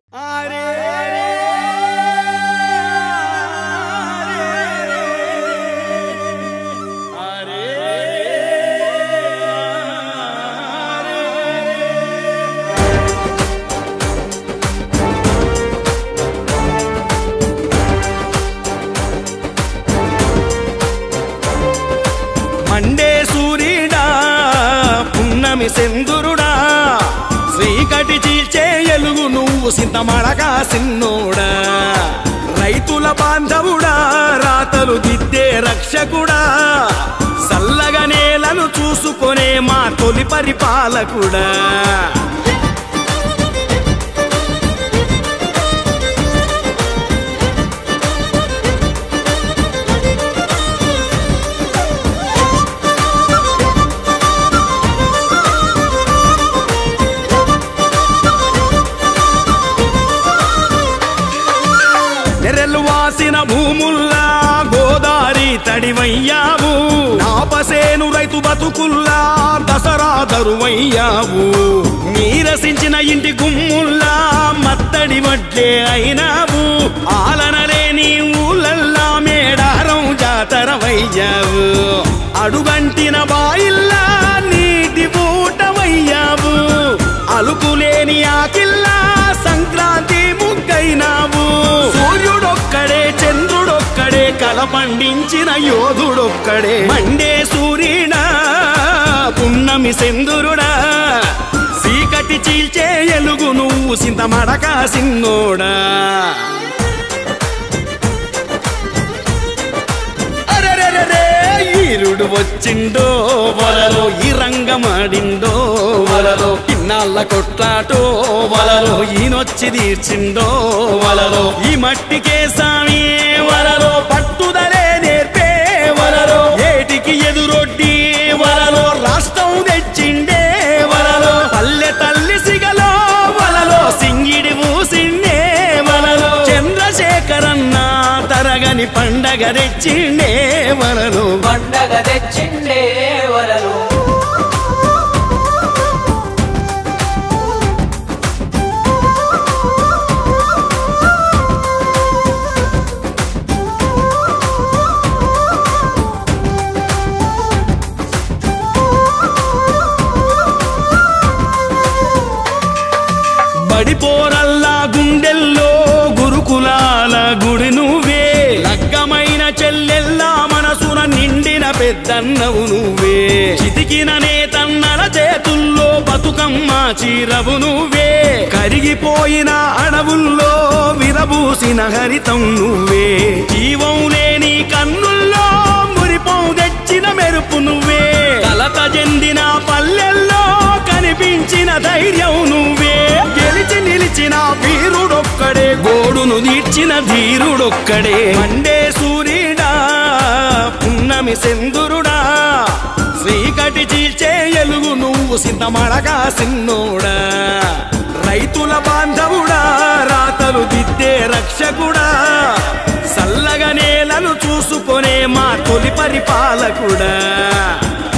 Monday సూర్యుడా పున్నమి సెందురుడా శ్రీకటి చీల్చే ఎలుగు నువ్వు సింతమడగా సిన్నోడా రైతుల బాంధవుడా రాతలు దిద్దే రక్షకుడా సల్లగా నేలను చూసుకొనే మా తొలి పరిపాలకుడా నెరెలు వాసిన భూముల్లా గోదారి తడివయ్యావు నాపసేను రైతు బతుకుల్లా దసరా దరువయ్యావు నీరసించిన ఇంటి గుమ్ముల్లా మత్తడి వడ్లే అయినావు ఆలనలేని ఊళ్ళల్లా మేడారం జాతరవయ్యావు అడుగంటిన బాయిల్లా నీటి పూటవయ్యావు అలుకులేని ఆకిల్లా సంక్రాంతి ముగ్గైనావు సూర్యుడొక్కడే చంద్రుడొక్కడే కల పండించిన యోధుడొక్కడే మండే సూర్యుడా పున్నమి సెందురుడా సీకటి చీల్చే ఎలుగు నువ్వు సింతమడక సిన్నోడా అరెరెరెరే, ఈరుడు వచ్చిండో వలలో ఈ రంగమాడిండో వలలో ఇన్నాళ్ళ కొట్లాటో వలలో ఈనొచ్చి తీర్చిండో వలలో ఈ మట్టికే సామి వలలో పట్టుదలే నేర్పే వలలో ఏటికి ఎదురొడ్డి వలలో రాష్ట్రం తెచ్చిండే వలలో పల్లె తల్లి సిగలో వలలో సింగిడి ఊసిండే వలలో చంద్రశేఖరన్న తరగని పండగ తెచ్చిండే వలలో పండగ తెచ్చిండే వరలు బడిపోరల్లా గుండెల్లో గురుకులాల గుడి నువ్వే లగ్గమైన చెల్లెల్లా మనసున నిండిన పెద్దన్నవు నువ్వే చితికిన నేతన్నల చేతుల్లో బతుకమ్మ చీరవు నువ్వే కరిగిపోయిన అడవుల్లో విరబూసిన హరితం నువ్వే జీవం లేని కన్నుల్లో మురిపం తెచ్చిన మెరుపు నువ్వే కలత చెందిన పల్లెల్లో కనిపించిన ధైర్యం నువ్వే గెలిచి నిలిచిన వీరుడొక్కడే గోడును తీర్చిన ధీరుడొక్కడే మండే సూర్యుడా పున్నమి సెందురుడా శ్రీకటి చీల్చే ఎలుగు నువ్వు సిద్ధమడగా సిన్నోడా రైతుల బాంధవుడా రాతలు దిద్దే రక్షకుడా సల్లగా నేలను చూసుకొనే మా తొలి పరిపాలకుడా